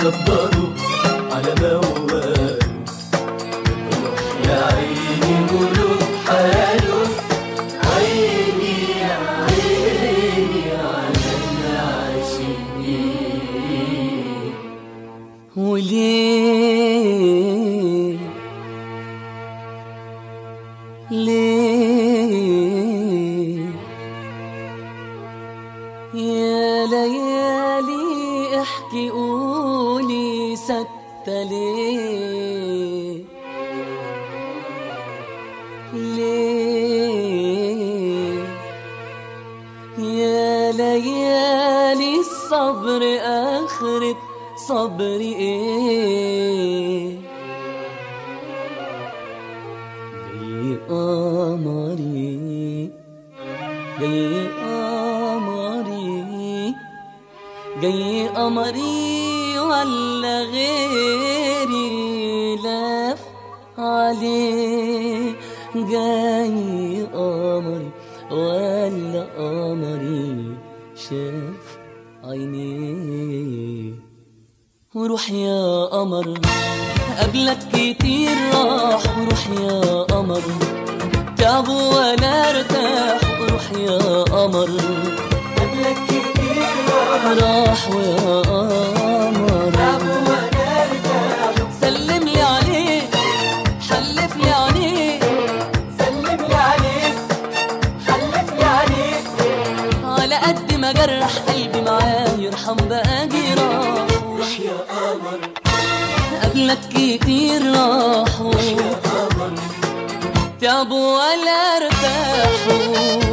صبروا على موال روح يا عيني قلوب حاله عيني يا عيني على العاشقين وليه ليه يا ليالي احكي قولي سكتة ليه ليه يا ليالي الصبر آخرة صبري ايه جاي قمري جاي قمري جاي قمري ولا غيري لف عليه جاي قمري ولا قمري شاف عينيه وروح يا قمر قبلك كتير راح وروح يا قمر تعب ولا ارتاح وروح يا قمر قبلك كتير راح ويا قمر سلم لي عليه حلف لي عليه سلم لي عليك حلف لي عليك على قد ما جرح قلبي معاه يرحم بقى جراح روح يا قمر قبلك كتير راحوا يا قمر تعبوا ولا ارتاحوا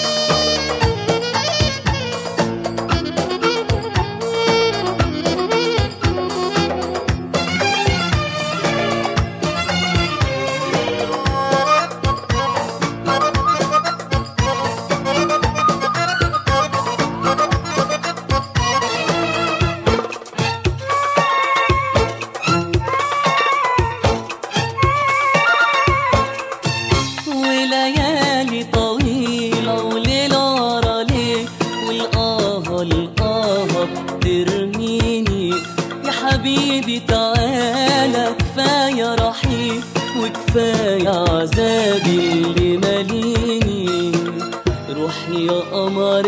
وليالي طويلة وليل ورا ليل والآه الآه بترميني يا حبيبي تعالى كفاية رحيل وكفاية عذابي اللي ماليني روح يا قمر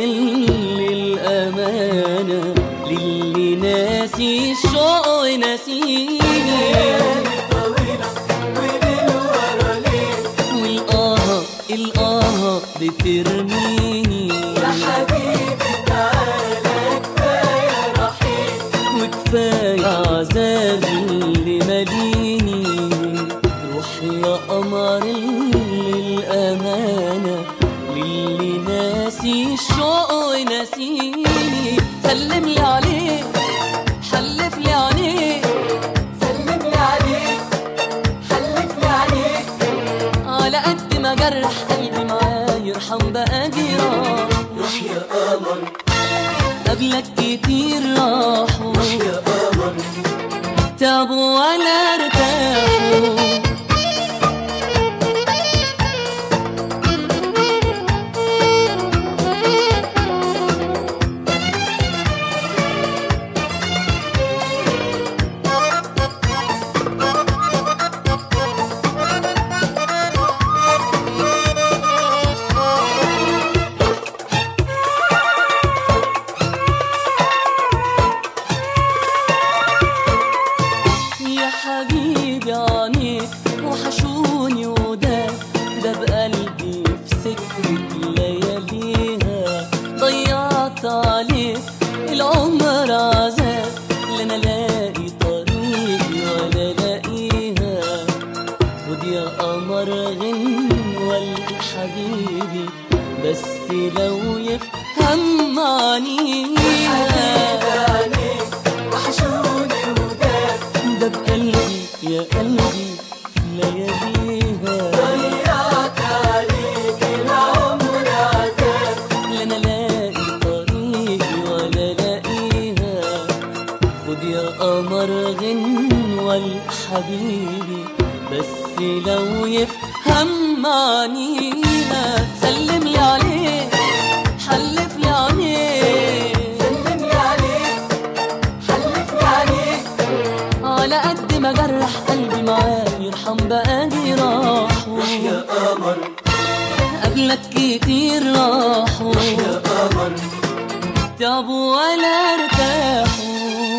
للأمانة للي ناسي الشوق ناسيني طويلة وليل ورا ليل والآه الآه بترميني يا حبيبي تعالى كفاية رحيل وكفاية عذابي اللي ماليني روح يا قمر للأمانة للي ناسي الشوق ناسيني سلم لي عليه حلف لي عليه سلم لي عليك حلف لي عليك على قد ما جرح قلبي معاه يرحم بقى جراح روح يا قمر قبلك كتير راحوا روح يا قمر تعبوا ولا ارتاحوا يا حبيبي عنيك وحشوني وده ده بقلبي في سكة لياليها ضيعت عليك العمر عذاب لا انا الاقي طريقي ولا الاقيها خد يا قمر غنوة لحبيبي بس لو يفهم معنيها عليك وحشوني وداك ده بقلبي يا قلبي لياليها ضيعت عليك العمر عذاب لا انا الاقي طريقي ولا لاقيها خد يا قمر غنوة لحبيبي بس لو يفهم معنيها سلم لي عليه حلف لي عليه سلم لي عليك حلف لي عليك قمر قبلك كتير راحوا يا قمر تعبوا ولا ارتاحوا